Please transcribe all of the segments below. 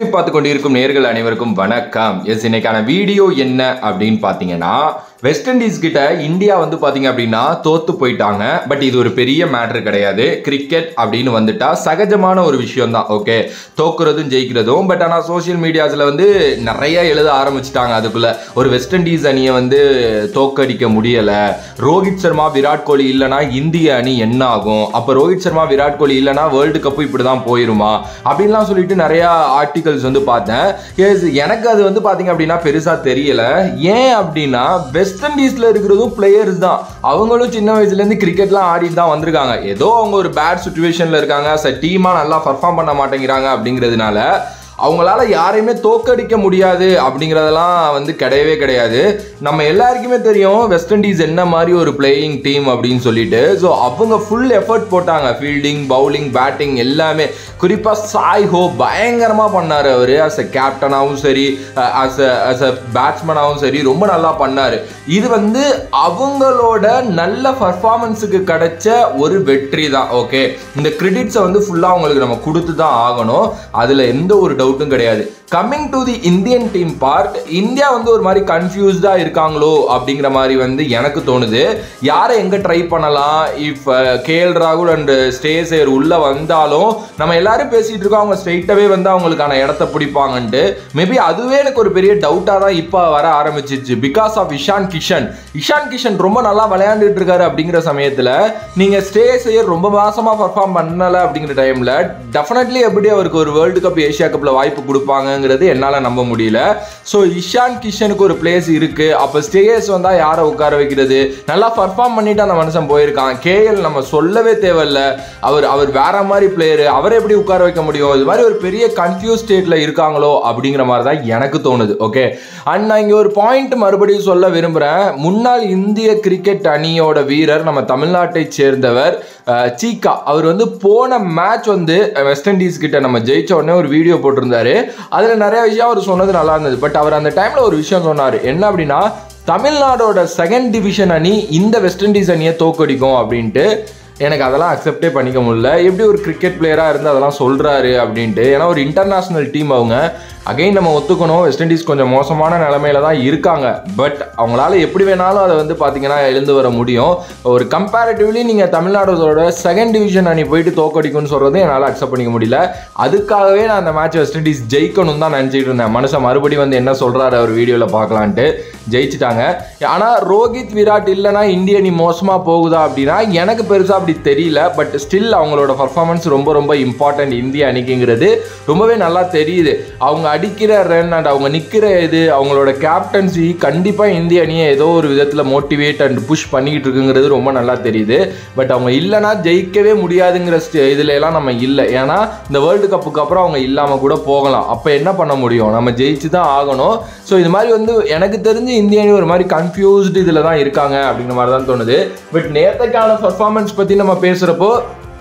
பார்த்து கொண்டிருக்கும் நேர்கள் அனைவருக்கும் வணக்கம் எஸ் இன்னைக்கான வீடியோ என்ன அப்படின்னு பார்த்தீங்கன்னா வெஸ்ட் இண்டீஸ் கிட்ட இந்தியா வந்து பார்த்தீங்க அப்படின்னா தோத்து போயிட்டாங்க பட் இது ஒரு பெரிய மேட்ரு கிடையாது கிரிக்கெட் அப்படின்னு வந்துட்டா சகஜமான ஒரு விஷயம் தான் ஓகே தோக்குறதும் ஜெயிக்கிறதும் பட் ஆனால் சோஷியல் மீடியாஸில் வந்து நிறைய எழுத ஆரம்பிச்சிட்டாங்க அதுக்குள்ள ஒரு வெஸ்ட் இண்டீஸ் அணியை வந்து தோக்கடிக்க முடியலை ரோஹித் சர்மா விராட் கோலி இல்லைனா இந்திய அணி என்ன ஆகும் அப்போ ரோஹித் சர்மா விராட் கோலி இல்லைனா வேர்ல்டு கப்பு இப்படி தான் போயிருமா அப்படின்லாம் சொல்லிட்டு நிறையா ஆர்டிகல்ஸ் வந்து பார்த்தேன் எஸ் எனக்கு அது வந்து பார்த்தீங்க அப்படின்னா பெருசாக தெரியல ஏன் அப்படின்னா வெஸ்ட் இண்டீஸில் இருக்கிறதும் பிளேயர்ஸ் தான் அவங்களும் சின்ன வயசுலேருந்து கிரிக்கெட்லாம் ஆடிட்டு தான் வந்திருக்காங்க ஏதோ அவங்க ஒரு பேட் சுச்சுவேஷனில் இருக்காங்க ச டீமாக நல்லா பர்ஃபார்ம் பண்ண மாட்டேங்கிறாங்க அப்படிங்கிறதுனால அவங்களால யாரையுமே தோக்கடிக்க முடியாது அப்படிங்கிறதெல்லாம் வந்து கிடையவே கிடையாது நம்ம எல்லாருக்குமே தெரியும் வெஸ்ட் இண்டீஸ் என்ன மாதிரி ஒரு பிளேயிங் டீம் அப்படின்னு சொல்லிட்டு ஸோ அவங்க ஃபுல் எஃபர்ட் போட்டாங்க ஃபீல்டிங் பவுலிங் பேட்டிங் எல்லாமே குறிப்பாக சாய் ஹோ பயங்கரமாக பண்ணார் அவர் அஸ் அ கேப்டனாகவும் சரி அஸ் அ அஸ் அ பேட்ஸ்மேனாகவும் சரி ரொம்ப நல்லா பண்ணார் இது வந்து அவங்களோட நல்ல பர்ஃபார்மன்ஸுக்கு கிடைச்ச ஒரு வெற்றி தான் ஓகே இந்த கிரெடிட்ஸை வந்து ஃபுல்லாக அவங்களுக்கு நம்ம கொடுத்து தான் ஆகணும் அதில் எந்த ஒரு டவுட்டும் கிடையாது coming to the Indian team part India வந்து ஒரு மாதிரி கன்ஃபியூஸ்டாக இருக்காங்களோ அப்படிங்கிற மாதிரி வந்து எனக்கு தோணுது யாரை எங்கே ட்ரை பண்ணலாம் இஃப் கேஎல் ராகுல் அண்ட் ஸ்டேசேர் உள்ளே வந்தாலும் நம்ம எல்லாரும் பேசிகிட்டு இருக்கோம் அவங்க ஸ்ட்ரெயிட்டாகவே வந்து அவங்களுக்கான இடத்த பிடிப்பாங்கன்ட்டு மேபி அதுவே எனக்கு ஒரு பெரிய டவுட்டாக தான் இப்போ வர ஆரம்பிச்சிச்சு பிகாஸ் ஆஃப் இஷான் கிஷன் இஷான் கிஷன் ரொம்ப நல்லா விளையாண்டுட்டு இருக்காரு அப்படிங்கிற சமயத்தில் நீங்கள் ஸ்டேசேர் ரொம்ப மாசமாக பர்ஃபார்ம் பண்ணலை அப்படிங்கிற டைமில் டெஃபினெட்லி எப்படி அவருக்கு ஒரு வேர்ல்டு கப் ஏஷியா கப்பில் வாய்ப்பு கொடுப்பாங்க அப்படிங்கிறது என்னால் நம்ப முடியல ஸோ இஷான் கிஷனுக்கு ஒரு பிளேஸ் இருக்கு அப்போ ஸ்டேயர்ஸ் வந்தால் யாரை உட்கார வைக்கிறது நல்லா பர்ஃபார்ம் பண்ணிட்டு அந்த மனுஷன் போயிருக்கான் கேஎல் நம்ம சொல்லவே தேவையில்ல அவர் அவர் வேற மாதிரி பிளேயரு அவரை எப்படி உட்கார வைக்க முடியும் இது மாதிரி ஒரு பெரிய கன்ஃபியூஸ் ஸ்டேட்ல இருக்காங்களோ அப்படிங்கிற மாதிரி தான் எனக்கு தோணுது ஓகே அண்ட் நான் இங்கே ஒரு பாயிண்ட் மறுபடியும் சொல்ல விரும்புகிறேன் முன்னாள் இந்திய கிரிக்கெட் அணியோட வீரர் நம்ம தமிழ்நாட்டை சேர்ந்தவர் சீக்கா அவர் வந்து போன மேட்ச் வந்து வெஸ்ட் இண்டீஸ் கிட்ட நம்ம ஜெயிச்ச உடனே ஒரு வீடியோ போட்டிருந்தாரு அதில் நிறைய விஷயம் அவர் சொன்னது நல்லா இருந்தது பட் அவர் அந்த டைமில் ஒரு விஷயம் சொன்னார் என்ன அப்படின்னா தமிழ்நாடோட செகண்ட் டிவிஷன் அணி இந்த வெஸ்ட் இண்டீஸ் அணியை தோக்கடிக்கும் அப்படின்ட்டு எனக்கு அதெல்லாம் அக்செப்டே பண்ணிக்க முடியல எப்படி ஒரு கிரிக்கெட் பிளேயராக இருந்து அதெல்லாம் சொல்கிறாரு அப்படின்ட்டு ஏன்னா ஒரு இன்டர்நேஷ்னல் டீம் அவங்க அகைன் நம்ம ஒத்துக்கணும் வெஸ்ட் இண்டீஸ் கொஞ்சம் மோசமான நிலமையில தான் இருக்காங்க பட் அவங்களால எப்படி வேணாலும் அதை வந்து பார்த்தீங்கன்னா எழுந்து வர முடியும் ஒரு கம்பேரிட்டிவ்லி நீங்கள் தமிழ்நாடோட செகண்ட் டிவிஷன் அணி போயிட்டு தோக்கடிக்கும்னு சொல்கிறது என்னால் அக்செப்ட் பண்ணிக்க முடியல அதுக்காகவே நான் அந்த மேட்ச் வெஸ்ட் இண்டீஸ் ஜெயிக்கணும் தான் நினச்சிட்டு இருந்தேன் மனுஷன் மறுபடியும் வந்து என்ன சொல்கிறாரு அவர் வீடியோவில் பார்க்கலான்ட்டு ஜெயிச்சிட்டாங்க ஆனால் ரோஹித் விராட் இல்லைனா இந்திய அணி மோசமாக போகுதா அப்படின்னா எனக்கு பெருசாக அப்படி தெரியல பட் ஸ்டில் அவங்களோட பர்ஃபார்மன்ஸ் ரொம்ப ரொம்ப இம்பார்ட்டன்ட் இந்திய அணிக்குங்கிறது ரொம்பவே நல்லா தெரியுது அவங்க அடிக்கிற ரன் அண்ட் அவங்க நிற்கிற இது அவங்களோட கேப்டன்சி கண்டிப்பாக இந்திய அணியை ஏதோ ஒரு விதத்தில் மோட்டிவேட் அண்ட் புஷ் பண்ணிக்கிட்டு இருக்குங்கிறது ரொம்ப நல்லா தெரியுது பட் அவங்க இல்லைனா ஜெயிக்கவே முடியாதுங்கிற இதுல எல்லாம் நம்ம இல்லை ஏன்னா இந்த வேர்ல்டு கப்புக்கு அப்புறம் அவங்க இல்லாமல் கூட போகலாம் அப்போ என்ன பண்ண முடியும் நம்ம ஜெயிச்சு தான் ஆகணும் ஸோ இது மாதிரி வந்து எனக்கு தெரிஞ்சு இந்திய அணி ஒரு மாதிரி கன்ஃபியூஸ்டு இதில் தான் இருக்காங்க அப்படிங்கிற மாதிரி தான் தோணுது பட் நேற்றுக்கான பர்ஃபார்மன்ஸ் பற்றி நம்ம பேசுகிறப்போ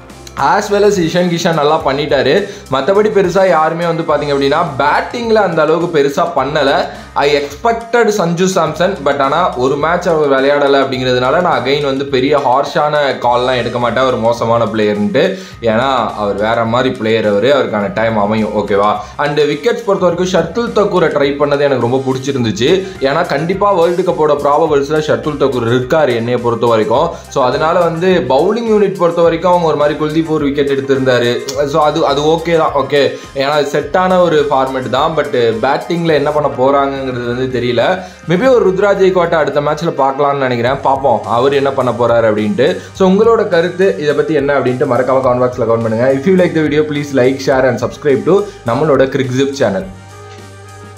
as well as Ishan Kishan நல்லா பண்ணிட்டாரு மற்றபடி பெருசாக யாருமே வந்து பார்த்தீங்க அப்படின்னா பேட்டிங்கில் அந்த அளவுக்கு பெருசாக பண்ணலை I expected Sanju Samson but ஆனால் ஒரு மேட்ச் அவர் விளையாடலை அப்படிங்கிறதுனால நான் அகைன் வந்து பெரிய ஹார்ஷான கால்லாம் எடுக்க மாட்டேன் ஒரு மோசமான பிளேயர்ன்ட்டு ஏன்னா அவர் வேற மாதிரி பிளேயர் அவர் அவருக்கான டைம் அமையும் ஓகேவா அண்ட் விக்கெட்ஸ் பொறுத்த வரைக்கும் ஷர்துல் தக்கூரை ட்ரை பண்ணது எனக்கு ரொம்ப பிடிச்சிருந்துச்சு ஏன்னா கண்டிப்பாக வேர்ல்டு கப்போட ப்ராபபிள்ஸில் ஷர்துல் தக்கூர் இருக்கார் என்னையை பொறுத்த வரைக்கும் ஸோ அதனால வந்து பவுலிங் யூனிட் பொறுத்த வரைக்கும் அவங்க ஒரு மாதிரி குல்தீப் ஒரு விக்கெட் எடுத்திருந்தாரு ஸோ அது அது ஓகே தான் ஓகே ஏன்னா செட்டான ஒரு ஃபார்மேட் தான் பட் பேட்டிங்கில் என்ன பண்ண போகிறாங்கங்கிறது வந்து தெரியல மேபி ஒரு ருத்ராஜ் கோட்டை அடுத்த மேட்ச்சில் பார்க்கலாம்னு நினைக்கிறேன் பார்ப்போம் அவர் என்ன பண்ண போகிறாரு அப்படின்ட்டு ஸோ உங்களோட கருத்து இதை பற்றி என்ன அப்படின்ட்டு மறக்காம கமெண்ட் பாக்ஸில் கமெண்ட் பண்ணுங்கள் if you like the video please like share and subscribe to நம்மளோட கிரிக்ஸிப் சேனல்